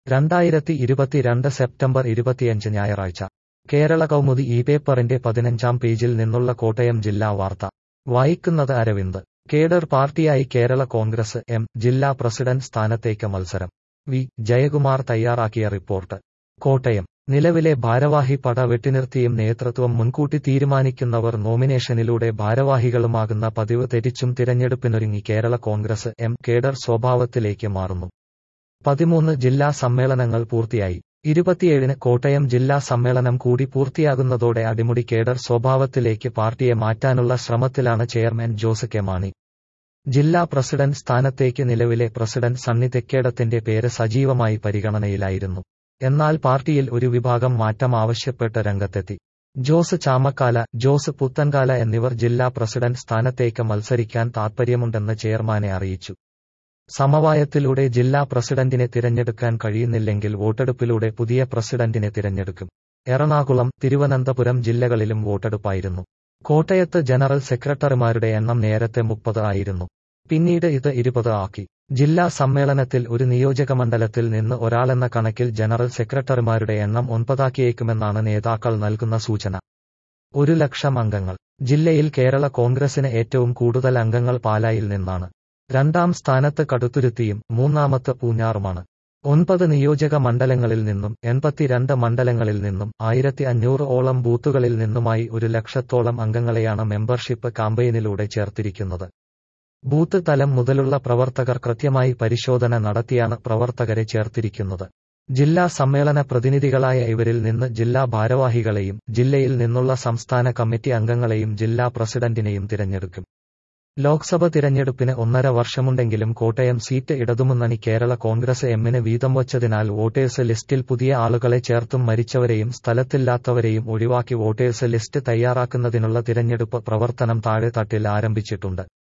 രണ്ടായിരത്തി ഇരുപത്തിരണ്ട് സെപ്റ്റംബർ ഇരുപത്തിയഞ്ച് ഞായറാഴ്ച കേരള കൗമുദി ഈ പേപ്പറിന്റെ പതിനഞ്ചാം പേജിൽ നിന്നുള്ള കോട്ടയം ജില്ലാ വാർത്ത വായിക്കുന്നത് അരവിന്ദ് കേഡർ പാർട്ടിയായി കേരള കോൺഗ്രസ് എം ജില്ലാ പ്രസിഡന്റ് സ്ഥാനത്തേക്ക് മത്സരം വി ജയകുമാർ തയ്യാറാക്കിയ റിപ്പോർട്ട് കോട്ടയം നിലവിലെ ഭാരവാഹി പട വെട്ടിനിർത്തിയും നേതൃത്വം മുൻകൂട്ടി തീരുമാനിക്കുന്നവർ നോമിനേഷനിലൂടെ ഭാരവാഹികളുമാകുന്ന പതിവ് തെറ്റിച്ചും തിരഞ്ഞെടുപ്പിനൊരുങ്ങി കേരള കോൺഗ്രസ് എം കേഡർ സ്വഭാവത്തിലേക്ക് മാറുന്നു പതിമൂന്ന് ജില്ലാ സമ്മേളനങ്ങൾ പൂർത്തിയായി ഇരുപത്തിയേഴിന് കോട്ടയം ജില്ലാ സമ്മേളനം കൂടി പൂർത്തിയാകുന്നതോടെ അടിമുടി കേഡർ സ്വഭാവത്തിലേക്ക് പാർട്ടിയെ മാറ്റാനുള്ള ശ്രമത്തിലാണ് ചെയർമാൻ ജോസ് കെ മാണി ജില്ലാ പ്രസിഡന്റ് സ്ഥാനത്തേക്ക് നിലവിലെ പ്രസിഡന്റ് സണ്ണി തെക്കേടത്തിന്റെ പേര് സജീവമായി പരിഗണനയിലായിരുന്നു എന്നാൽ പാർട്ടിയിൽ ഒരു വിഭാഗം മാറ്റം ആവശ്യപ്പെട്ട് രംഗത്തെത്തി ജോസ് ചാമക്കാല ജോസ് പുത്തൻകാല എന്നിവർ ജില്ലാ പ്രസിഡന്റ് സ്ഥാനത്തേക്ക് മത്സരിക്കാൻ താൽപ്പര്യമുണ്ടെന്ന് ചെയർമാനെ അറിയിച്ചു സമവായത്തിലൂടെ ജില്ലാ പ്രസിഡന്റിനെ തിരഞ്ഞെടുക്കാൻ കഴിയുന്നില്ലെങ്കിൽ വോട്ടെടുപ്പിലൂടെ പുതിയ പ്രസിഡന്റിനെ തിരഞ്ഞെടുക്കും എറണാകുളം തിരുവനന്തപുരം ജില്ലകളിലും വോട്ടെടുപ്പായിരുന്നു കോട്ടയത്ത് ജനറൽ സെക്രട്ടറിമാരുടെ എണ്ണം നേരത്തെ മുപ്പത് ആയിരുന്നു പിന്നീട് ഇത് ഇരുപത് ആക്കി ജില്ലാ സമ്മേളനത്തിൽ ഒരു നിയോജകമണ്ഡലത്തിൽ നിന്ന് ഒരാളെന്ന കണക്കിൽ ജനറൽ സെക്രട്ടറിമാരുടെ എണ്ണം ഒൻപതാക്കിയേക്കുമെന്നാണ് നേതാക്കൾ നൽകുന്ന സൂചന ഒരു ലക്ഷം അംഗങ്ങൾ ജില്ലയിൽ കേരള കോൺഗ്രസിന് ഏറ്റവും കൂടുതൽ അംഗങ്ങൾ പാലായിൽ നിന്നാണ് രണ്ടാം സ്ഥാനത്ത് കടുത്തുരുത്തിയും മൂന്നാമത്ത് പൂഞ്ഞാറുമാണ് ഒൻപത് നിയോജക മണ്ഡലങ്ങളിൽ നിന്നും എൺപത്തിരണ്ട് മണ്ഡലങ്ങളിൽ നിന്നും ആയിരത്തി അഞ്ഞൂറ് ഓളം ബൂത്തുകളിൽ നിന്നുമായി ഒരു ലക്ഷത്തോളം അംഗങ്ങളെയാണ് മെമ്പർഷിപ്പ് കാമ്പയിനിലൂടെ ചേർത്തിരിക്കുന്നത് ബൂത്ത് തലം മുതലുള്ള പ്രവർത്തകർ കൃത്യമായി പരിശോധന നടത്തിയാണ് പ്രവർത്തകരെ ചേർത്തിരിക്കുന്നത് ജില്ലാ സമ്മേളന പ്രതിനിധികളായ ഇവരിൽ നിന്ന് ജില്ലാ ഭാരവാഹികളെയും ജില്ലയിൽ നിന്നുള്ള സംസ്ഥാന കമ്മിറ്റി അംഗങ്ങളെയും ജില്ലാ പ്രസിഡന്റിനെയും തിരഞ്ഞെടുക്കും ലോക്സഭ തിരഞ്ഞെടുപ്പിന് ഒന്നര വർഷമുണ്ടെങ്കിലും കോട്ടയം സീറ്റ് ഇടതുമുന്നണി കേരള കോൺഗ്രസ് എമ്മിന് വീതം വച്ചതിനാൽ വോട്ടേഴ്സ് ലിസ്റ്റിൽ പുതിയ ആളുകളെ ചേർത്തും മരിച്ചവരെയും സ്ഥലത്തില്ലാത്തവരെയും ഒഴിവാക്കി വോട്ടേഴ്സ് ലിസ്റ്റ് തയ്യാറാക്കുന്നതിനുള്ള തിരഞ്ഞെടുപ്പ് പ്രവർത്തനം താഴെത്തട്ടിൽ ആരംഭിച്ചിട്ടുണ്ട്